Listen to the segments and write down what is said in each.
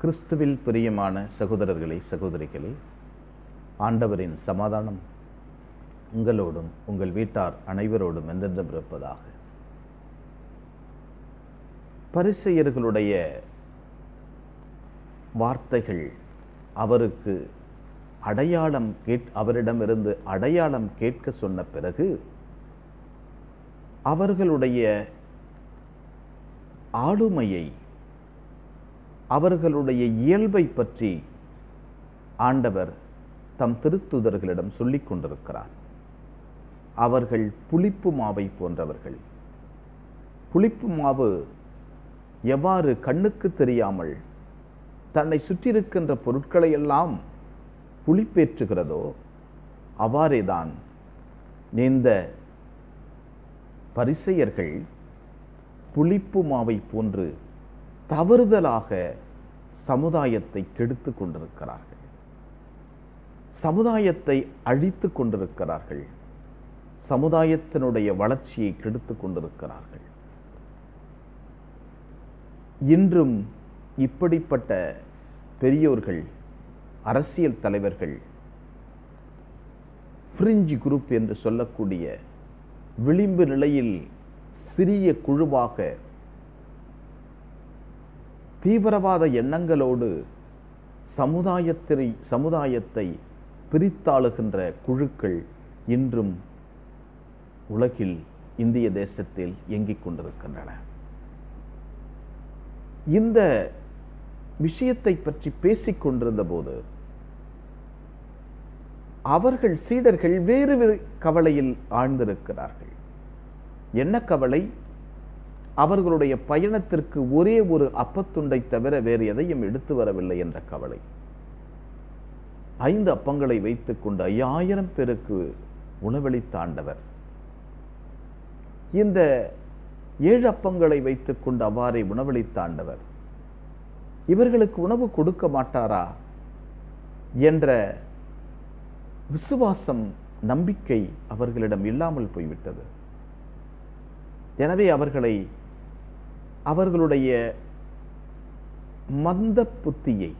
கிறிஸ்துவில் பிரியமான சகோதரர்களே சகோதரிகளே ஆண்டவரின் சமாதானம் உங்களோடும் உங்கள் வீட்டார் அனைவரோடும் என்றென்றும் இருப்பதாக பரிசெயர்களுடைய வார்த்தைகள் அவருக்கு அடையாளம் கேட் அவரிடமிருந்து அடையாளம் கேட்க சொன்ன பிறகு அவர்களுடைய ஆளுமையை அவர்களுடைய இயல்பை பற்றி ஆண்டவர் தம் திருத்துதர்களிடம் சொல்லிக் கொண்டிருக்கிறார் அவர்கள் புளிப்பு மாவை போன்றவர்கள் புளிப்பு மாவு எவ்வாறு கண்ணுக்கு தெரியாமல் தன்னை சுற்றியிருக்கின்ற பொருட்களை எல்லாம் புளிப்பேற்றுகிறதோ அவ்வாறேதான் இந்த பரிசெயர்கள் புளிப்பு மாவை போன்று தவறுதலாக சமுதாயத்தை கெடுத்து கொண்டிருக்கிறார்கள் சமுதாயத்தை அழித்து கொண்டிருக்கிறார்கள் சமுதாயத்தினுடைய வளர்ச்சியை கெடுத்து கொண்டிருக்கிறார்கள் இன்றும் இப்படிப்பட்ட பெரியோர்கள் அரசியல் தலைவர்கள் ஃப்ரிஞ்ச் குரூப் என்று சொல்லக்கூடிய விளிம்பு நிலையில் சிறிய குழுவாக தீவிரவாத எண்ணங்களோடு சமுதாயத்தை சமுதாயத்தை பிரித்தாளுகின்ற குழுக்கள் இன்றும் உலகில் இந்திய தேசத்தில் இயங்கிக் கொண்டிருக்கின்றன இந்த விஷயத்தை பற்றி பேசிக் கொண்டிருந்த போது அவர்கள் சீடர்கள் வேறு கவலையில் ஆழ்ந்திருக்கிறார்கள் என்ன கவலை அவர்களுடைய பயணத்திற்கு ஒரே ஒரு அப்பத்துண்டை தவிர வேறு எதையும் எடுத்து வரவில்லை என்ற கவலை ஐந்து அப்பங்களை வைத்துக் கொண்டு ஐயாயிரம் பேருக்கு உணவளித்த ஆண்டவர் இந்த ஏழு அப்பங்களை வைத்துக் கொண்டு அவ்வாறே உணவளித்த ஆண்டவர் இவர்களுக்கு உணவு கொடுக்க மாட்டாரா என்ற விசுவாசம் நம்பிக்கை அவர்களிடம் இல்லாமல் போய்விட்டது எனவே அவர்களை அவர்களுடைய மந்த புத்தியை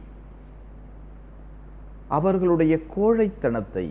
அவர்களுடைய கோழைத்தனத்தை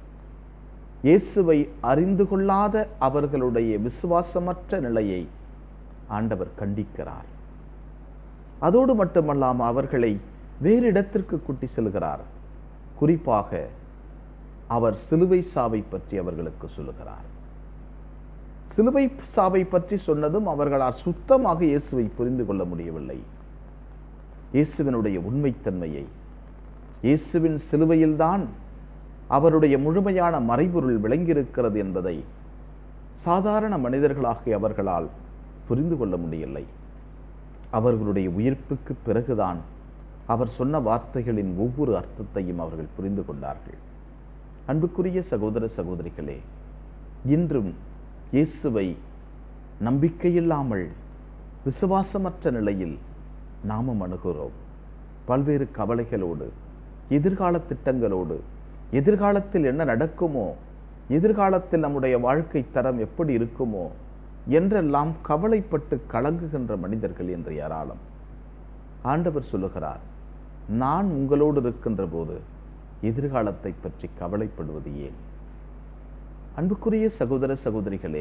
இயேசுவை அறிந்து கொள்ளாத அவர்களுடைய விசுவாசமற்ற நிலையை ஆண்டவர் கண்டிக்கிறார் அதோடு மட்டுமல்லாமல் அவர்களை வேறு இடத்திற்கு கூட்டி செல்கிறார் குறிப்பாக அவர் சிலுவை சாவை பற்றி அவர்களுக்கு சொல்லுகிறார் சிலுவை சாவை பற்றி சொன்னதும் அவர்களால் சுத்தமாக இயேசுவை புரிந்து கொள்ள முடியவில்லை இயேசுவினுடைய உண்மைத்தன்மையை இயேசுவின் சிலுவையில்தான் அவருடைய முழுமையான மறைபொருள் விளங்கியிருக்கிறது என்பதை சாதாரண மனிதர்களாகிய அவர்களால் புரிந்து கொள்ள முடியவில்லை அவர்களுடைய உயிர்ப்புக்கு பிறகுதான் அவர் சொன்ன வார்த்தைகளின் ஒவ்வொரு அர்த்தத்தையும் அவர்கள் புரிந்து கொண்டார்கள் அன்புக்குரிய சகோதர சகோதரிகளே இன்றும் இயேசுவை நம்பிக்கையில்லாமல் விசுவாசமற்ற நிலையில் நாமும் அணுகிறோம் பல்வேறு கவலைகளோடு எதிர்கால திட்டங்களோடு எதிர்காலத்தில் என்ன நடக்குமோ எதிர்காலத்தில் நம்முடைய வாழ்க்கை தரம் எப்படி இருக்குமோ என்றெல்லாம் கவலைப்பட்டு கலங்குகின்ற மனிதர்கள் என்று ஏராளம் ஆண்டவர் சொல்லுகிறார் நான் உங்களோடு இருக்கின்ற போது எதிர்காலத்தை பற்றி கவலைப்படுவது ஏன் அன்புக்குரிய சகோதர சகோதரிகளே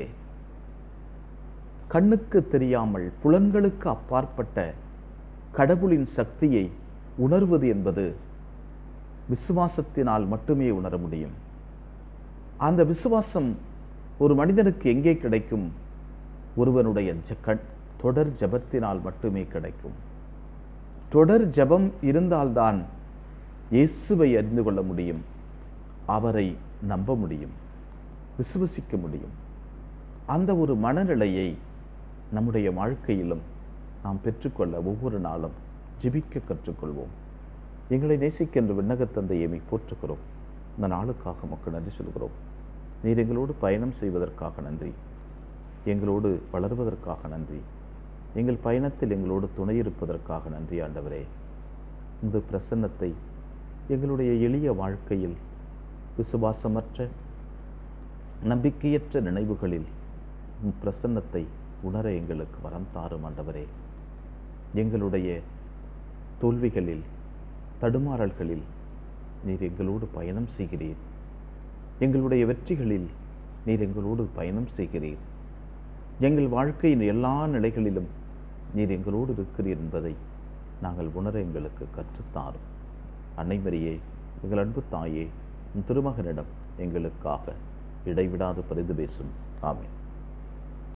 கண்ணுக்கு தெரியாமல் புலன்களுக்கு அப்பாற்பட்ட கடவுளின் சக்தியை உணர்வது என்பது விசுவாசத்தினால் மட்டுமே உணர முடியும் அந்த விசுவாசம் ஒரு மனிதனுக்கு எங்கே கிடைக்கும் ஒருவனுடைய தொடர் ஜபத்தினால் மட்டுமே கிடைக்கும் தொடர் ஜபம் இருந்தால்தான் இயேசுவை அறிந்து கொள்ள முடியும் அவரை நம்ப முடியும் விசுவசிக்க முடியும் அந்த ஒரு மனநிலையை நம்முடைய வாழ்க்கையிலும் நாம் பெற்றுக்கொள்ள ஒவ்வொரு நாளும் ஜிபிக்க கற்றுக்கொள்வோம் எங்களை நேசிக்கின்ற விண்ணகத்தந்தையை போற்றுகிறோம் இந்த நாளுக்காக மக்கள் நன்றி சொல்கிறோம் நீர் எங்களோடு பயணம் செய்வதற்காக நன்றி எங்களோடு வளர்வதற்காக நன்றி எங்கள் பயணத்தில் எங்களோடு துணை இருப்பதற்காக நன்றி ஆண்டவரே இந்த பிரசன்னத்தை எங்களுடைய எளிய வாழ்க்கையில் விசுவாசமற்ற நம்பிக்கையற்ற நினைவுகளில் உம் பிரசன்னத்தை உணர எங்களுக்கு வரம் தாரும் ஆண்டவரே எங்களுடைய தோல்விகளில் தடுமாறல்களில் நீர் எங்களோடு பயணம் செய்கிறீர் எங்களுடைய வெற்றிகளில் நீர் எங்களோடு பயணம் செய்கிறீர் எங்கள் வாழ்க்கையின் எல்லா நிலைகளிலும் நீர் எங்களோடு இருக்கிறீர் என்பதை நாங்கள் உணர எங்களுக்கு கற்றுத்தாரும் அன்னைமரியே எங்கள் அன்பு தாயே உம் திருமகனிடம் எங்களுக்காக இடைவிடாது பரிந்து பேசும் ஆமென்